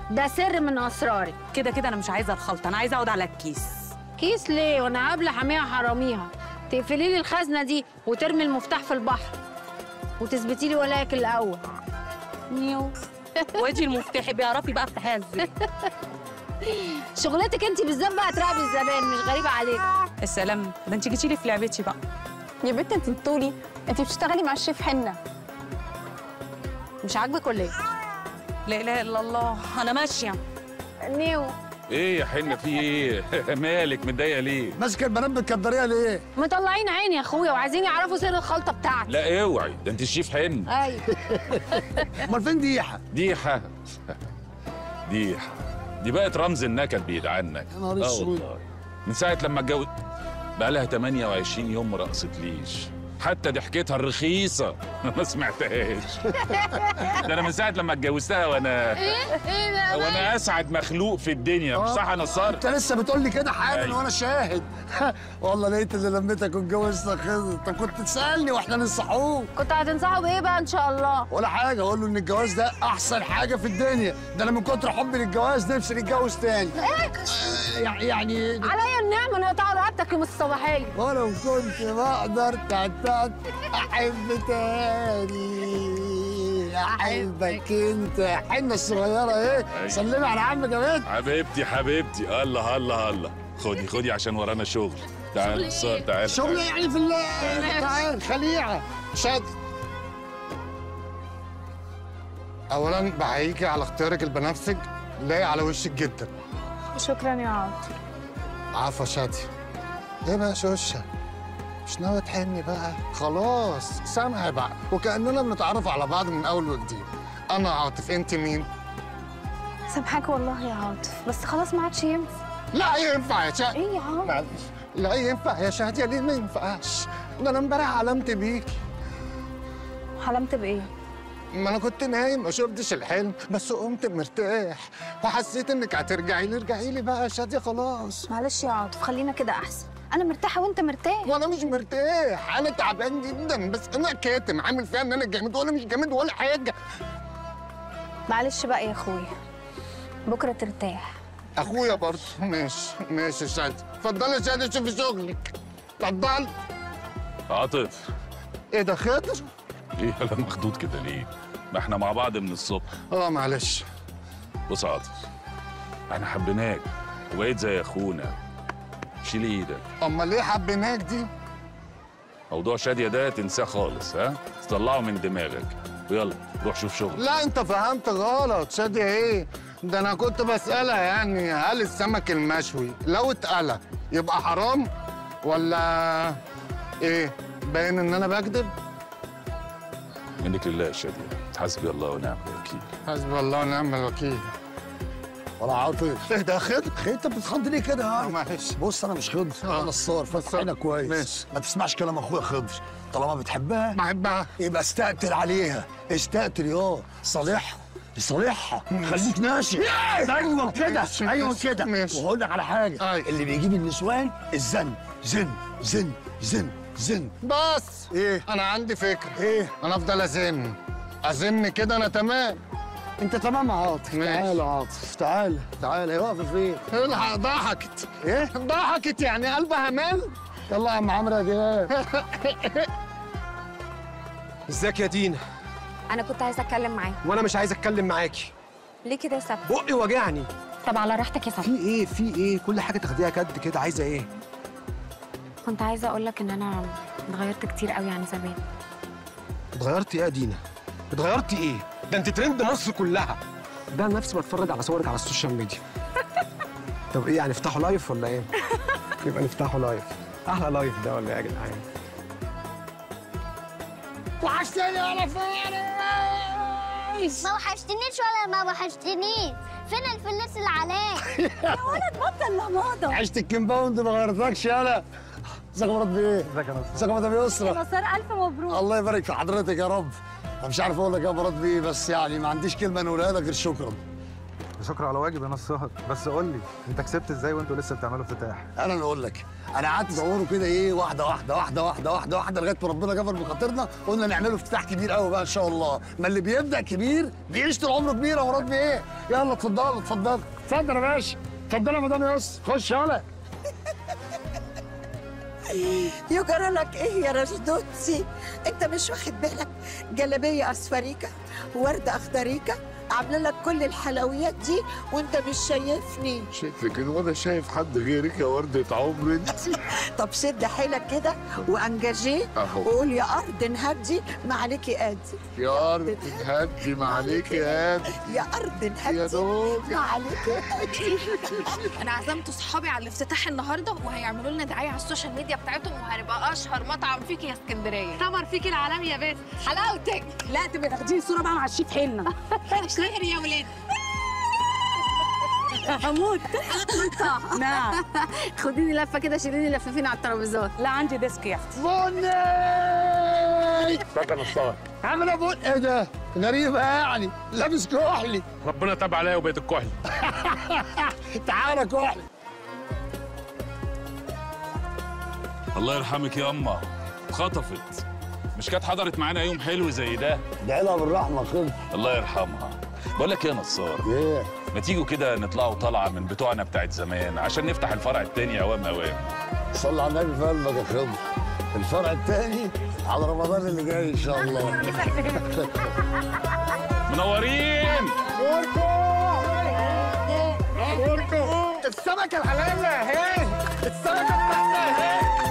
ده سر من اسراري كده كده انا مش عايزه الخلطه انا عايزه اقعد على الكيس كيس ليه وانا قابله حاميها حراميها تقفلي لي الخزنه دي وترمي المفتاح في البحر وتثبتي لي ولاك الاول نيو وادي المفتاح بيعرفي بقى افتحيها ازاي شغلتك انت بالذات بقى تراقبي الزبائن مش غريبه عليك السلام ده انت جيتي لي في لعبتي بقى يا بنت انت بتقولي انت بتشتغلي مع الشيف حنه مش عاجبك ولا ايه لا اله الا الله انا ماشيه نيو ايه يا حنه في ايه مالك متضايقه ليه ماسكه البنات بتكدريها ليه؟ مطلعين عيني يا اخويا وعايزين يعرفوا سر الخلطه بتاعتي لا اوعي ده انت الشيف حن ايوه امال فين ديحه؟ ديحه ديحه دي بقت رمز النكد بعيد عنك يا نهار آه اسود. والله. من ساعه لما اتجوز بقى لها 28 يوم ما رقصتليش حتى ضحكتها الرخيصه ما سمعتهاش ده انا من ساعه لما اتجوزتها وانا ايه ده وانا اسعد مخلوق في الدنيا مش صح يا نصار انت لسه بتقول لي كده حالا أيوة. وانا شاهد والله لقيت اللي لميتك واتجوزتك خضر انت كنت تسالني واحنا ننصحوه كنت هتنصحوا بايه بقى ان شاء الله ولا حاجه اقول له ان الجواز ده احسن حاجه في الدنيا ده انا من كتر حبي للجواز نفسي نتجوز تاني آه، يع- يعني عليا النعمه نقطع رقبتك يوم الصباحيه ولو كنت بقدر تعتقد احب تاني احبك انت حنه الصغيره ايه أيوة. سلمي على عمك يا بنت حبيبتي حبيبتي الله الله الله خدي خدي عشان ورانا شغل تعال نصار تعال شغل يعني في ال- تعال خليعه شد اولا بحييكي على اختيارك البنفسج لايق على وشك جدا شكرا يا عاطف عفوا شادي ايه بقى شوشه مش ناوي تحني بقى خلاص سامع بقى وكاننا بنتعرف على بعض من اول وجديد انا عاطف انت مين سامحاك والله يا عاطف بس خلاص ما عادش ينفع لا ينفع يا شادي ايه يا عاطف معلش لا ينفع يا شادية ليه ما ينفعش ده انا امبارح علمت بيكي حلمت بايه ما انا كنت نايم ما شفتش الحلم بس قمت مرتاح وحسيت انك هترجعي لي ارجعي لي بقى يا شادية خلاص معلش يا عاطف خلينا كده احسن انا مرتاحه وانت مرتاح وانا مش مرتاح انا تعبان جدا بس انا كاتم عامل فيها ان انا جامد ولا مش جامد ولا حاجه معلش بقى يا اخويا بكره ترتاح اخويا برضه ماشي ماشي يا شادي اتفضلي يا شادي شوفي شغلك اتفضل عاطف ايه ده خضر ايه انا مخدود كده ليه ما احنا مع بعض من الصبح اه معلش بص يا عاطف احنا حبيناك وبقيت زي اخونا شيل ايدك امال ليه حبيناك دي موضوع شاديه ده تنساه خالص ها تطلعه من دماغك ويلا روح شوف شغل لا انت فهمت غلط شادي ايه ده انا كنت بسألها يعني هل السمك المشوي لو اتقلى يبقى حرام ولا ايه باين ان انا بكذب منك لله يا شاديه حسبي الله ونعم الوكيل حسبي الله ونعم الوكيل ولا عاطف ايه ده خضر خير انت بتخض ليه كده آه، يا معلش بص انا مش خضر آه. انا نصار فتح عينك كويس ماشي. ما تسمعش كلام اخويا خضر طالما بتحبها بحبها يبقى استقتل عليها استقتل يا صالحها صالحها خليك ناشف ايوه كده ماشي، ايوه ماشي، كده ماشي. وهقول لك على حاجه أيوة. اللي بيجيب النسوان الزن زن زن زن زن بس ايه انا عندي فكره ايه انا افضل ازن ازن كده انا تمام انت تمام يا عاطف ماشي. تعالى يا عاطف تعالى تعالى هي واقفه فين الحق ضحكت ايه ضحكت يعني قلبها مال يلا يا عم عمرو يا جاب ازيك يا دينا انا كنت عايزه اتكلم معاك وانا مش عايز اتكلم معاكي ليه كده يا سبت بقي وجعني طب على راحتك يا سبت في ايه في ايه كل حاجه تاخديها كد كده عايزه ايه كنت عايزه اقول لك ان انا اتغيرت كتير قوي عن زمان اتغيرتي ايه يا دينا اتغيرتي ايه ده انت ترند مصر كلها ده أنا نفسي بتفرج على صورك على السوشيال ميديا طب ايه يعني نفتحوا لايف ولا ايه يبقى نفتحوا لايف احلى لايف ده ولا ايه يا جدعان وحشتني يا فارس ما وحشتنيش ولا ما وحشتنيش فين الفلوس اللي عليك عشت الكمباوند ما غيرتكش يالا ازيك يا مراد بايه؟ ازيك يا نصر ازيك يا مدام يسرا نصار الف مبروك الله يبارك في حضرتك يا رب انا مش عارف اقول لك يا مراد بايه بس يعني ما عنديش كلمه نقولها لك غير شكرا شكرا على واجب يا نصار بس قول لي انت كسبت ازاي وانتوا لسه بتعملوا افتتاح انا اللي اقول لك انا قعدت ادوره كده ايه واحده واحده واحده واحده واحده واحده لغايه ما ربنا جبر بخاطرنا قلنا نعمله افتتاح كبير قوي بقى ان شاء الله ما اللي بيبدا كبير بيعيش طول عمره كبير يا مراد بايه يلا اتفضل اتفضل اتفضل يا باشا اتفضل يا مدام يوسف خش يلا يجرى لك ايه يا رشدوتسي انت مش واخد بالك جلابيه اصفريكه وورده اخضريكه عامله لك كل الحلويات دي وانت مش شايفني شايفك كده وانا شايف حد غيرك يا وردة عمر انت طب شد حيلك كده وانجاجيه اهو وقول يا ارض انهدي ما عليكي ادي يا ارض هدي ما عليك يا هادي يا ارض يا انهدي دوب ما عليكي ادي انا عزمت صحابي على الافتتاح النهارده وهيعملوا لنا دعايه على السوشيال ميديا بتاعتهم وهنبقى اشهر مطعم فيكي يا اسكندريه خبر فيك العالمي يا بنت حلاوتك لا تبقى تاخدين صوره بقى مع الشيف حنه اشتهر يا ولاد هموت نعم خديني لفه كده شيليني لفافين على الترابيزات لا عندي ديسك يا اختي بني فاكر نصار عامل ابو ايه ده غريبة يعني لابس كحلي ربنا تاب عليا وبقيت الكحل تعالى كحلي الله يرحمك يا اما اتخطفت مش كانت حضرت معانا يوم حلو زي ده ادعي لها بالرحمة خد الله يرحمها بقول لك ايه يا نصار ايه ما تيجوا كده نطلعوا طلعه من بتوعنا بتاعت زمان عشان نفتح الفرع التاني اوام اوام صلي على النبي في قلبك يا خضر الفرع الثاني على رمضان اللي جاي ان شاء الله منورين السمكة الحلالة اهي السمكة بتاعتنا اهي